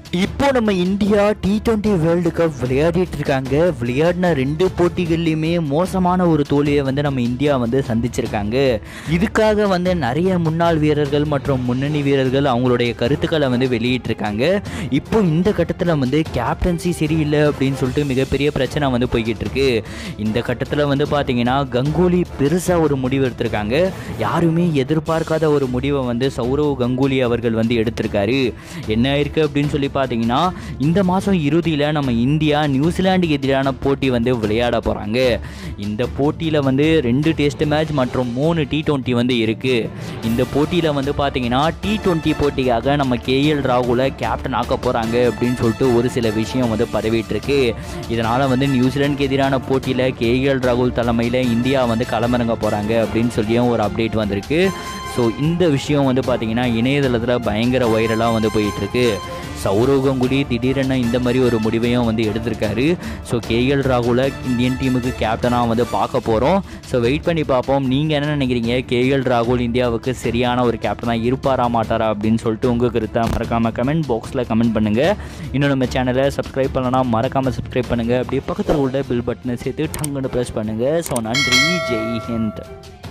இப்போ நம்ம India T twenty world cup விளையாடிட்டு இருக்காங்க விளையாடின ரெண்டு போட்டிகள்லையுமே மோசமான ஒரு தோல்வியை வந்து நம்ம இந்தியா வந்து சந்திச்சிருக்காங்க இதுக்காக வந்து நிறைய முன்னாள் வீரர்கள் மற்றும் முன்னணி வீரர்கள் அவங்களுடைய கருத்துக்களை வந்து வெளியிட்டிருக்காங்க இப்போ இந்த கட்டத்தில் வந்து கேப்டன்சி சரியில்லை அப்படின்னு சொல்லிட்டு மிகப்பெரிய பிரச்சனை வந்து போய்கிட்டு இருக்கு இந்த கட்டத்தில் வந்து பார்த்தீங்கன்னா கங்குலி பெருசாக ஒரு முடிவு எடுத்திருக்காங்க யாருமே எதிர்பார்க்காத ஒரு முடிவை வந்து சௌரவ் கங்குலி அவர்கள் வந்து எடுத்திருக்காரு என்ன இருக்கு அப்படின்னு சொல்லி பார்த்தீங்கன்னா இந்த மாதம் இறுதியில் நம்ம இந்தியா நியூசிலாண்டுக்கு எதிரான போட்டி வந்து விளையாட போகிறாங்க இந்த போட்டியில் வந்து ரெண்டு டெஸ்ட் மேட்ச் மற்றும் மூணு டி டுவெண்ட்டி வந்து இருக்குது இந்த போட்டியில் வந்து பார்த்தீங்கன்னா டி டுவெண்ட்டி போட்டிக்காக நம்ம கேஎல் ராகுலை கேப்டன் ஆக்க போகிறாங்க அப்படின்னு சொல்லிட்டு ஒரு சில விஷயம் வந்து பரவிட்டு இருக்கு இதனால் வந்து நியூசிலாந்துக்கு எதிரான போட்டியில் கேஎல் ராகுல் தலைமையில் இந்தியா வந்து களமிறங்க போகிறாங்க அப்படின்னு சொல்லியும் ஒரு அப்டேட் வந்திருக்கு ஸோ இந்த விஷயம் வந்து பார்த்தீங்கன்னா இணையதளத்தில் பயங்கர வைரலாக வந்து போயிட்டுருக்கு சௌரவ் கங்குலி திடீரென இந்த மாதிரி ஒரு முடிவையும் வந்து எடுத்திருக்காரு ஸோ கேஎல் ராகுலை இந்தியன் டீமுக்கு கேப்டனாக வந்து பார்க்க போகிறோம் ஸோ வெயிட் பண்ணி பார்ப்போம் நீங்கள் என்ன நினைக்கிறீங்க கேஎல் ராகுல் இந்தியாவுக்கு சரியான ஒரு கேப்டனாக இருப்பாரா மாட்டாரா அப்படின்னு சொல்லிட்டு உங்கள் கருத்தை மறக்காமல் கமெண்ட் பாக்ஸில் கமெண்ட் பண்ணுங்கள் இன்னும் நம்ம சேனலை சப்ஸ்கிரைப் பண்ணலாம் மறக்காமல் சப்ஸ்கிரைப் பண்ணுங்கள் அப்படியே பக்கத்தில் உள்ள பில் பட்டனை சேர்த்து டங்குன்னு ப்ரெஸ் பண்ணுங்கள் ஸோ நன்றி ஜெய் ஹிந்த்